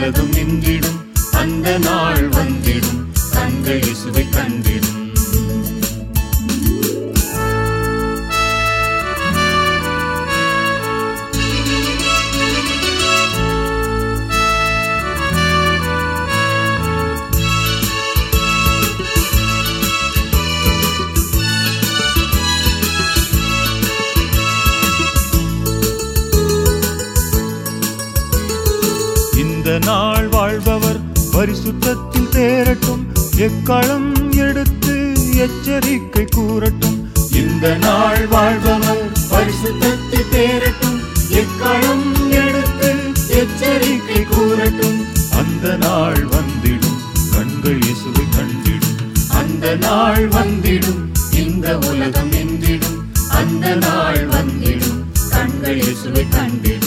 உலகம் நின்றிடும் அந்த நாள் வந்திடும் கண்கள் இயேசுவை கண்டிடும் இந்த நாள் வாழ்பவர் பரிசுத்தத்தில் தேரட்டும் எக்களம் எடுத்து எச்சரிக்கை கூறட்டும் இந்த நாள் வாழ்பவர் பரிசுத்தத்தை தேரட்டும் எக்காலம் எடுத்து எச்சரிக்கை கூறட்டும் அந்த நாள் வந்திடும் கண்கள் இயேசுவை கண்டிடும் அந்த நாள் வந்திடும் இந்த உலகம் நின்றிடும் அந்த நாள் வந்திடும் கண்கள் இயேசுவை கண்டிடும்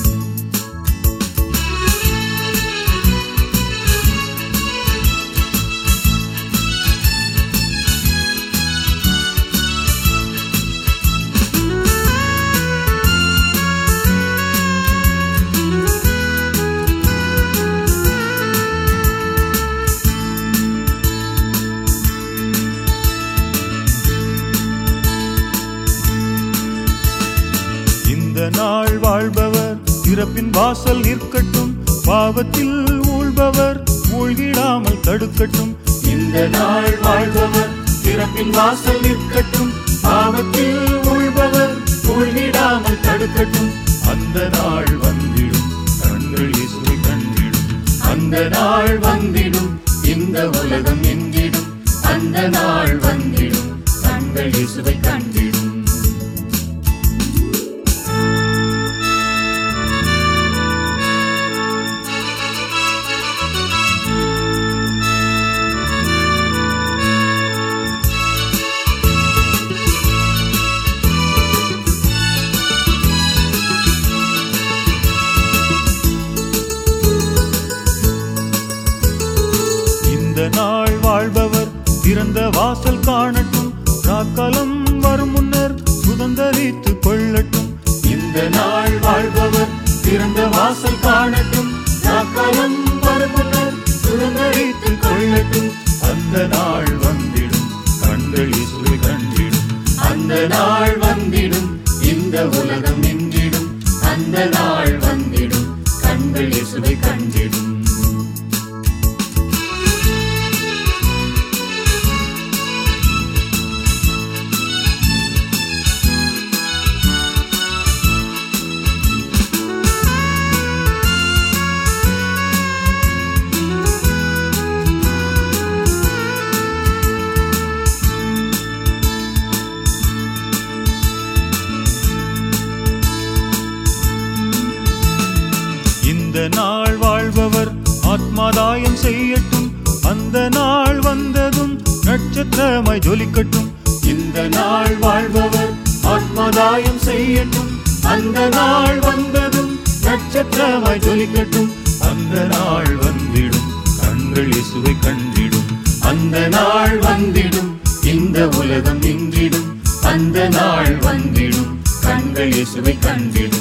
இந்த நாள் வாழ்பவர் இறப்பின் வாசல் நிற்கட்டும் பாவத்தில் ஊழ்பவர் மூழ்கிடாமல் தடுக்கட்டும் இந்த நாள் வாழ்பவர் பிறப்பின் வாசல் நிற்கட்டும் பாவத்தில் உள்பவர் உள்விடாமல் தடுக்கட்டும் அந்த நாள் வந்திடும் கண்கள் இயேசுவை கண்டிடும் அந்த நாள் வந்திடும் இந்த உலகம் நின்றிடும் அந்த நாள் வந்திடும் கண்கள் இயேசுவை கண்டிடும் இந்த நாள் வாழ்பவர் திறந்த வாசல் காணட்டும் ராக்காலம் வரும் முன்னர் சுதந்தரித்து கொள்ளட்டும் இந்த நாள் வாழ்பவர் திறந்த வாசல் காணட்டும் நாக்காலம் வருமுன்னர் சுதந்தரித்துக் கொள்ளட்டும் அந்த நாள் வந்திடும் கண்கள் இயேசுவை கண்டிடும் அந்த நாள் வந்திடும் இந்த உலகம் நின்றிடும் அந்த நாள் வந்திடும் கண்கள் இயேசுவை கண்டிடும் இந்த நாள் வாழ்பவர் ஆத்மாதாயம் செய்யட்டும் அந்த நாள் வந்ததும் நட்சத்திரமாய் ஜொலிக்கட்டும் இந்த நாள் வாழ்பவர் ஆத்மதாயம் செய்யட்டும் அந்த நாள் வந்ததும் நட்சத்திரமாய் ஜொலிக்கட்டும் அந்த நாள் வந்திடும் கண்கள் இயேசுவை கண்டிடும் அந்த நாள் வந்திடும் இந்த உலகம் நின்றிடும் அந்த நாள் வந்திடும் கண்கள் இயேசுவை கண்டிடும்